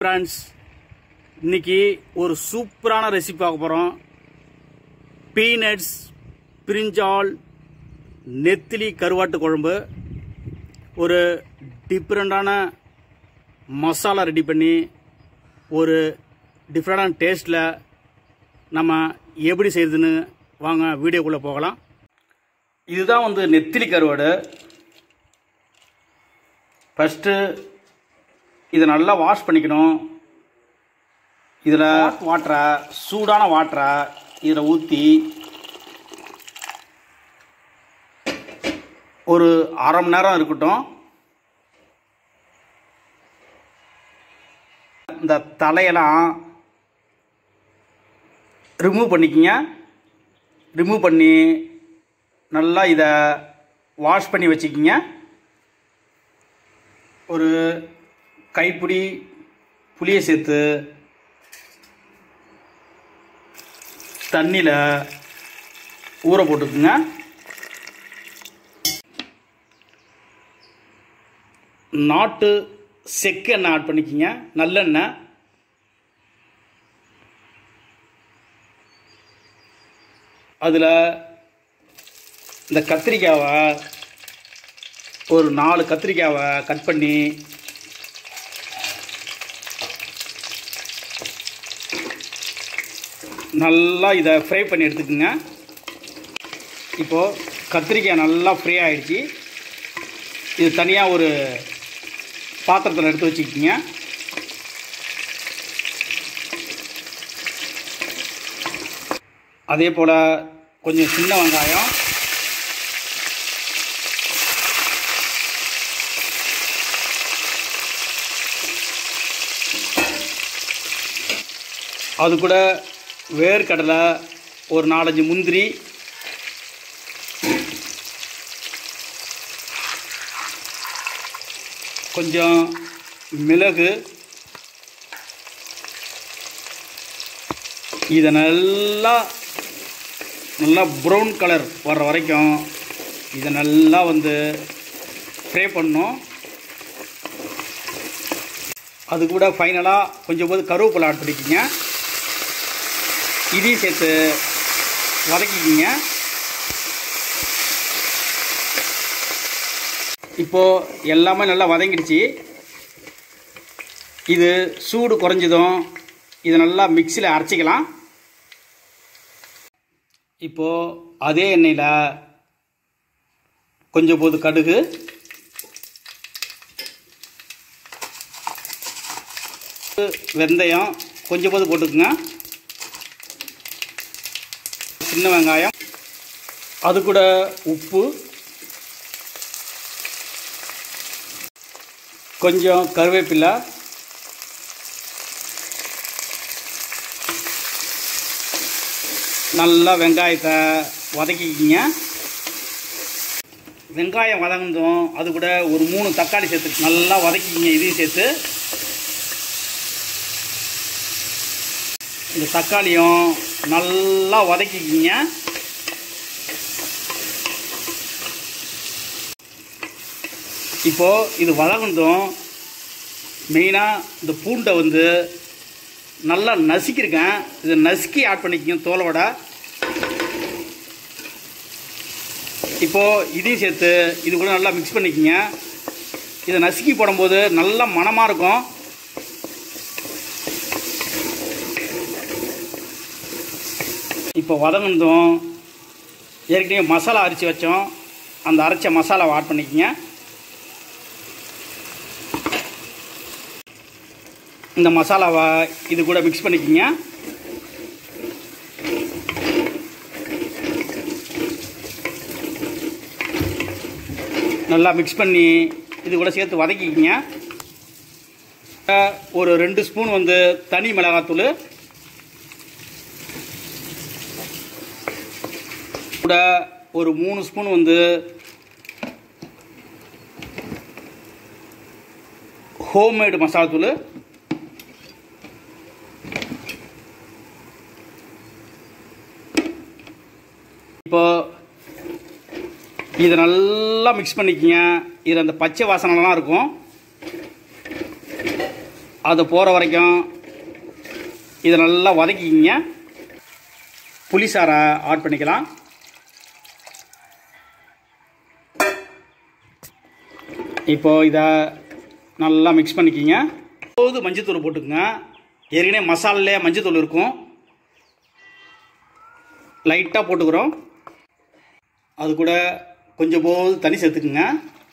friends இன்னைக்கு ஒரு சூப்பரான ரெசிபி பார்க்க போகிறோம் பீனட்ஸ் பிரிஞ்சால் நெத்திலி கருவாட்டு குழம்பு ஒரு டிஃப்ரெண்டான மசாலா ரெடி பண்ணி ஒரு டிஃப்ரெண்டான டேஸ்ட்டில் நம்ம எப்படி செய்யுதுன்னு வாங்க வீடியோக்குள்ளே போகலாம் இதுதான் வந்து நெத்திலி கருவாடு ஃபஸ்ட்டு இதை நல்லா வாஷ் பண்ணிக்கணும் இதில் வாட்டரை சூடான வாட்டரை இதில் ஊற்றி ஒரு அரை மணி நேரம் இருக்கட்டும் இந்த தலையெல்லாம் ரிமூவ் பண்ணிக்கிங்க ரிமூவ் பண்ணி நல்லா இதை வாஷ் பண்ணி வச்சுக்கிங்க ஒரு கைப்பிடி புளியை சேர்த்து தண்ணியில் ஊற போட்டுக்குங்க நாட்டு செக்கு எண்ணெய் ஆட் பண்ணிக்கிங்க நல்லெண்ணெய் அதில் இந்த கத்திரிக்காவை ஒரு நாலு கத்திரிக்காவை கட் பண்ணி நல்லா இதை ஃப்ரை பண்ணி எடுத்துக்கோங்க இப்போது கத்திரிக்காய் நல்லா ஃப்ரை ஆகிடுச்சு இது தனியாக ஒரு பாத்திரத்தில் எடுத்து வச்சுக்கிங்க அதே போல் கொஞ்சம் சின்ன வெங்காயம் அது கூட வேர்க்கடலை ஒரு நாலஞ்சு முந்திரி கொஞ்சம் மிளகு இதை நல்லா நல்லா ப்ரௌன் கலர் வர்ற வரைக்கும் இதை நல்லா வந்து ஃப்ரை பண்ணணும் அது கூட ஃபைனலாக கொஞ்சம் போது கருவேப்பிலை ஆட் பண்ணிக்கிங்க இதையும் சேர்த்து வதக்கிக்கிங்க இப்போது எல்லாமே நல்லா வதங்கிடுச்சு இது சூடு குறைஞ்சதும் இதை நல்லா மிக்சியில் அரைச்சிக்கலாம் இப்போது அதே எண்ணெயில் கொஞ்சம் போது கடுகு வெந்தயம் கொஞ்சம் போது போட்டுக்குங்க சின்ன வெங்காயம் அது கூட உப்பு கொஞ்சம் கருவேப்பிலை நல்லா வெங்காயத்தை வதக்கிக்கிங்க வெங்காயம் வதங்கதும் அது கூட ஒரு மூணு தக்காளி சேர்த்து நல்லா வதக்கிக்கிங்க இதையும் சேர்த்து இந்த தக்காளியும் நல்லா வதக்கிக்கிங்க இப்போது இது வதங்கினதும் மெயினாக இந்த பூண்டை வந்து நல்லா நசுக்கியிருக்கேன் இதை நசுக்கி ஆட் பண்ணிக்கங்க தோலோட இப்போது இதையும் சேர்த்து இது கூட நல்லா மிக்ஸ் பண்ணிக்கங்க இதை நசுக்கி போடும்போது நல்லா மணமாக இருக்கும் இப்போ வதங்கினதும் ஏற்கனவே மசாலா அரைச்சி வச்சோம் அந்த அரைச்ச மசாலாவை ஆட் பண்ணிக்கங்க இந்த மசாலாவை இது கூட மிக்ஸ் பண்ணிக்கோங்க நல்லா மிக்ஸ் பண்ணி இது கூட சேர்த்து வதக்கிக்கிங்க ஒரு ரெண்டு ஸ்பூன் வந்து தனி மிளகாத்தூள் கூட ஒரு மூணு ஸ்பூன் வந்து ஹோம்மேடு மசாலா தூள் இப்போ இதை நல்லா மிக்ஸ் பண்ணிக்கங்க இதில் அந்த பச்சை வாசனைலாம் இருக்கும் அது போகிற வரைக்கும் இதை நல்லா வதக்கிக்கிங்க புளிசாரை ஆட் பண்ணிக்கலாம் இப்போ இதை நல்லா மிக்ஸ் பண்ணிக்கிங்க போது மஞ்சத்தூள் போட்டுக்குங்க ஏற்கனவே மசாலாலே மஞ்சத்தூள் இருக்கும் லைட்டாக போட்டுக்கிறோம் அது கூட கொஞ்சம் போது தண்ணி சேர்த்துக்குங்க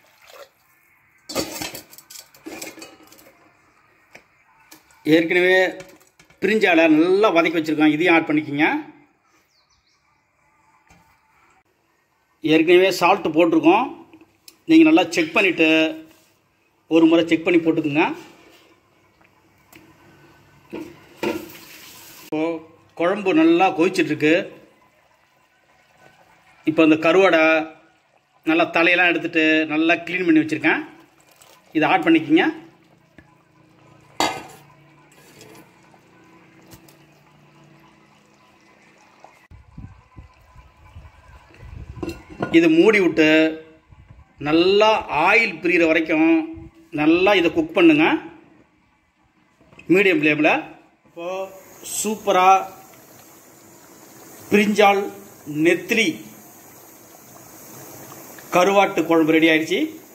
ஏற்கனவே பிரிஞ்சால நல்லா வதக்கி வச்சுருக்கோம் இதையும் ஆட் பண்ணிக்கிங்க ஏற்கனவே சால்ட்டு போட்டிருக்கோம் நீங்கள் நல்லா செக் பண்ணிவிட்டு ஒரு முறை செக் பண்ணி போட்டுக்குங்க இப்போ குழம்பு நல்லா கொதிச்சிட்ருக்கு இப்போ இந்த கருவாடை நல்லா தலையெல்லாம் எடுத்துட்டு நல்லா க்ளீன் பண்ணி வச்சுருக்கேன் இதை ஆட் பண்ணிக்கிங்க இது மூடி விட்டு நல்லா ஆயில் பிரிகிற வரைக்கும் நல்லா இதை குக் பண்ணுங்க மீடியம் ஃப்ளேமில் இப்போது சூப்பராக பிரிஞ்சால் நெத்திலி கருவாட்டு குழம்பு ரெடி ஆயிடுச்சு